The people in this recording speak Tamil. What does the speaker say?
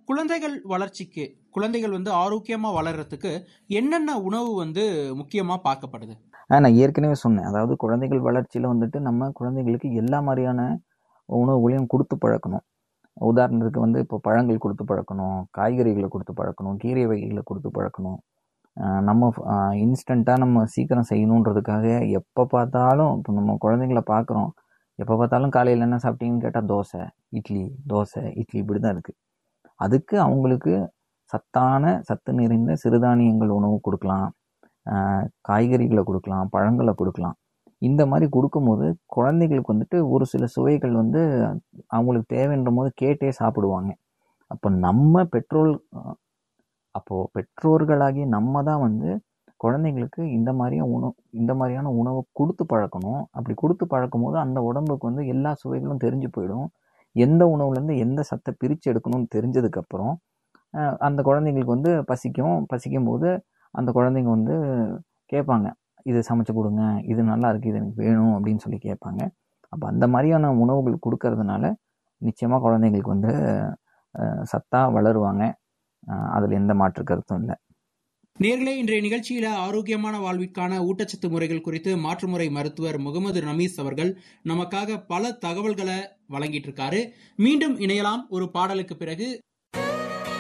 குழந்தைகள் வளர்ச்சிக்கு குழந்தைகள் வந்து ஆரோக்கியமா வளர்றதுக்கு என்னென்ன உணவு வந்து முக்கியமா பார்க்கப்படுது ஆ நான் ஏற்கனவே சொன்னேன் அதாவது குழந்தைகள் வளர்ச்சியில் வந்துட்டு நம்ம குழந்தைகளுக்கு எல்லா மாதிரியான உணவுகளையும் கொடுத்து பழக்கணும் உதாரணத்துக்கு வந்து இப்போ பழங்கள் கொடுத்து பழக்கணும் காய்கறிகளை கொடுத்து பழக்கணும் கீரை வகைகளை கொடுத்து பழக்கணும் ஆஹ் நம்ம இன்ஸ்டண்ட்டாக நம்ம சீக்கிரம் செய்யணுன்றதுக்காக எப்போ பார்த்தாலும் இப்போ நம்ம குழந்தைங்கள பார்க்குறோம் எப்போ பார்த்தாலும் காலையில் என்ன சாப்பிட்டீங்கன்னு கேட்டால் தோசை இட்லி தோசை இட்லி இப்படி தான் இருக்குது அதுக்கு அவங்களுக்கு சத்தான சத்து நிறைந்த சிறுதானியங்கள் உணவு கொடுக்கலாம் ஆஹ் காய்கறிகளை கொடுக்கலாம் பழங்களை கொடுக்கலாம் இந்த மாதிரி கொடுக்கும்போது குழந்தைகளுக்கு வந்துட்டு ஒரு சில சுவைகள் வந்து அவங்களுக்கு தேவைன்ற போது கேட்டே சாப்பிடுவாங்க அப்போ நம்ம பெட்ரோல் அப்போது பெற்றோர்களாகி நம்ம தான் வந்து குழந்தைங்களுக்கு இந்த மாதிரியான உணவு இந்த மாதிரியான உணவை கொடுத்து பழக்கணும் அப்படி கொடுத்து பழக்கும் போது அந்த உடம்புக்கு வந்து எல்லா சுவைகளும் தெரிஞ்சு போயிடும் எந்த உணவுலேருந்து எந்த சத்தை பிரித்து எடுக்கணும்னு தெரிஞ்சதுக்கப்புறம் அந்த குழந்தைங்களுக்கு வந்து பசிக்கும் பசிக்கும் போது அந்த குழந்தைங்க வந்து கேட்பாங்க இது சமைச்சு கொடுங்க இது நல்லா இருக்குது இது எனக்கு வேணும் அப்படின்னு சொல்லி கேட்பாங்க அப்போ அந்த மாதிரியான உணவுகள் கொடுக்கறதுனால நிச்சயமாக குழந்தைங்களுக்கு வந்து சத்தாக வளருவாங்க அதில் எந்த மாற்று கருத்தும் இல்லை நேர்களே இன்றைய நிகழ்ச்சியில ஆரோக்கியமான வாழ்விற்கான ஊட்டச்சத்து முறைகள் குறித்து மாற்றுமுறை மருத்துவர் முகமது ரமீஸ் அவர்கள் நமக்காக பல தகவல்களை வழங்கிட்டு இருக்காரு மீண்டும் இணையலாம் ஒரு பாடலுக்கு பிறகு